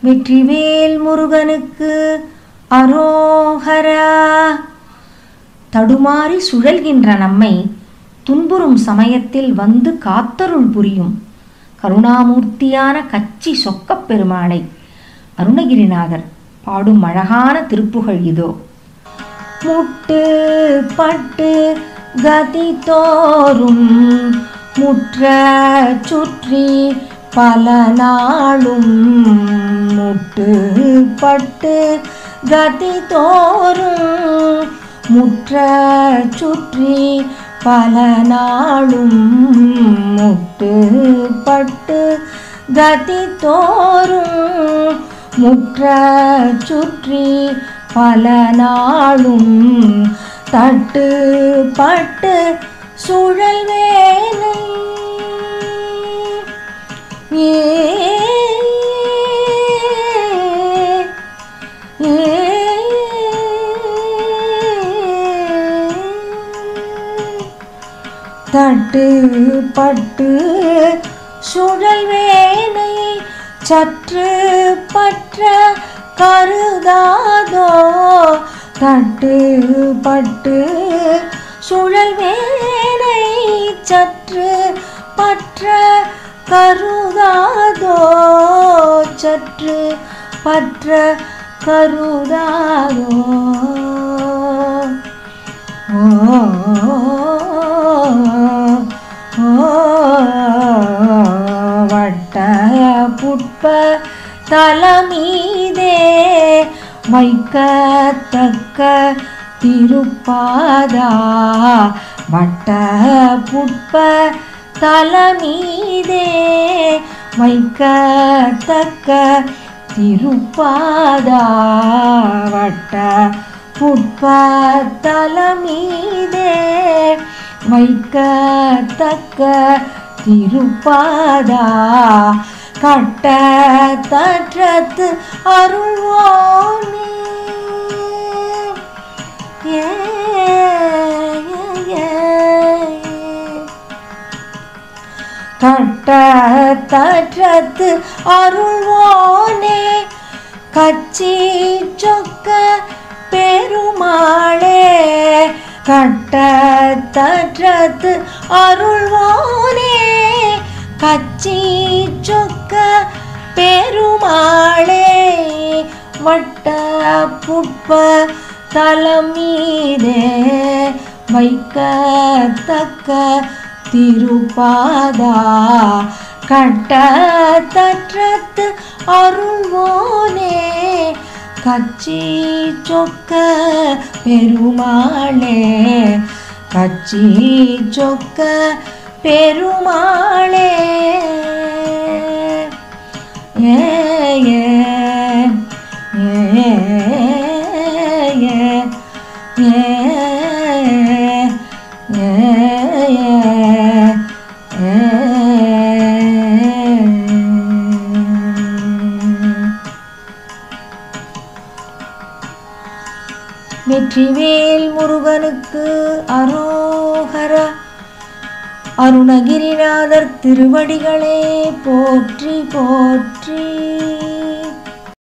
வெற்றிவேல் முருகனுக்கு அரோகரா தடுமாறி சுழல்கின்ற நம்மை துன்புறும் சமயத்தில் வந்து காத்தருள் புரியும் கருணாமூர்த்தியான கச்சி சொக்கப் பெருமாளை அருணகிரிநாதர் பாடும் அழகான திருப்புகழ் இதோ முட்டு பட்டு கதி தோறும் முற்ற சுற்றி பல நாளும் முட்டு பட்டு கதி தோறும் முற்ற சுற்றி பல நாளும் முட்டு பட்டு கதி தோறும் முற்ற சுற்றி பல நாளும் தட்டு பட்டு சுழல் வேலை ஏ தட்டு பட்டு சுழல் வேனை சற்று பற்ற கருதாதோ தட்டு பட்டு சுழல் வேனை சற்று பற்ற கருதாதோ சற்று பற்ற கருதாதோ ஓ வட்ட புட்ப தலமீதே வைக்கத்தக்க திருப்பாதா வட்ட புட்ப தலமீதே வைக்கத்தக்க திருப்பாதா வட்ட புட்ப தலமீதே வைக்கத்தக்க திருப்பாதா கட்ட தற்றத்து அருள்வோனே ஏ, ஏ, ஏ. கட்ட தற்றத்து அருள்வோனே கச்சி சொக்க பெருமாளே கட்ட தற்றத்து அருள்வோனே கச்சி சொக்க பெருமாளே வட்ட புட்ப தலம் மீதே வைக்கத்தக்க திருப்பாதா கட்ட தற்றத்து அருள்வோனே கச்சி சொக்க பெருமாளே கச்சி சொக்க பெருமாளே ஏ ஏ ஏ ஏ ஏ வெற்றிவேல் முருகனுக்கு அரோகர அருணகிரிநாதர் திருவடிகளே போற்றி போற்றி